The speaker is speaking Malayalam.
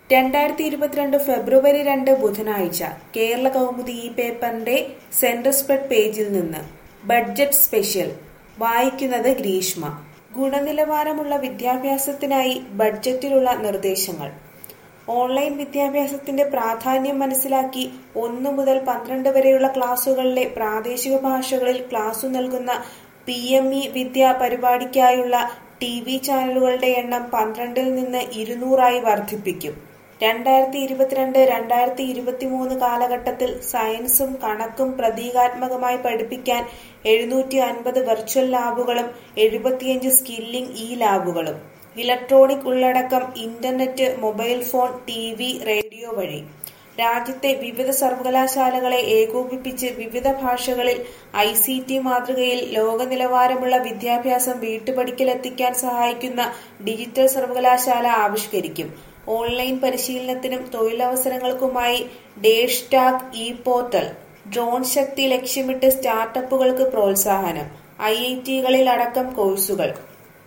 രണ്ടായിരത്തി ഇരുപത്തിരണ്ട് ഫെബ്രുവരി രണ്ട് ബുധനാഴ്ച കേരള കൗമുദി ഈ പേപ്പറിന്റെ സെന്റർ സ്പ്രെഡ് പേജിൽ നിന്ന് ബഡ്ജറ്റ് സ്പെഷ്യൽ വായിക്കുന്നത് ഗ്രീഷ്മ ഗുണനിലവാരമുള്ള വിദ്യാഭ്യാസത്തിനായി ബഡ്ജറ്റിലുള്ള നിർദ്ദേശങ്ങൾ ഓൺലൈൻ വിദ്യാഭ്യാസത്തിന്റെ പ്രാധാന്യം മനസ്സിലാക്കി ഒന്നു മുതൽ പന്ത്രണ്ട് വരെയുള്ള ക്ലാസുകളിലെ പ്രാദേശിക ഭാഷകളിൽ ക്ലാസു നൽകുന്ന പി എം ഇ വിദ്യ പരിപാടിക്കായുള്ള ടി വി ചാനലുകളുടെ എണ്ണം പന്ത്രണ്ടിൽ നിന്ന് ഇരുന്നൂറായി വർദ്ധിപ്പിക്കും രണ്ടായിരത്തി ഇരുപത്തിരണ്ട് രണ്ടായിരത്തി ഇരുപത്തിമൂന്ന് കാലഘട്ടത്തിൽ സയൻസും കണക്കും പ്രതീകാത്മകമായി പഠിപ്പിക്കാൻ എഴുന്നൂറ്റി അൻപത് വെർച്വൽ ലാബുകളും എഴുപത്തിയഞ്ച് സ്കില്ലിംഗ് ഇ ലാബുകളും ഇലക്ട്രോണിക് ഉള്ളടക്കം internet mobile phone T V radio വഴി രാജ്യത്തെ വിവിധ സർവകലാശാലകളെ ഏകോപിപ്പിച്ച് വിവിധ ഭാഷകളിൽ ഐ സി ടി മാതൃകയിൽ ലോക നിലവാരമുള്ള വിദ്യാഭ്യാസം വീട്ടുപടിക്കലെത്തിക്കാൻ സഹായിക്കുന്ന ഡിജിറ്റൽ സർവകലാശാല ആവിഷ്കരിക്കും ഓൺലൈൻ പരിശീലനത്തിനും തൊഴിലവസരങ്ങൾക്കുമായി Desh tag e portal drone Shakti ലക്ഷ്യമിട്ട് സ്റ്റാർട്ടപ്പുകൾക്ക് പ്രോത്സാഹനം ഐ ഐ ടികളിൽ അടക്കം കോഴ്സുകൾ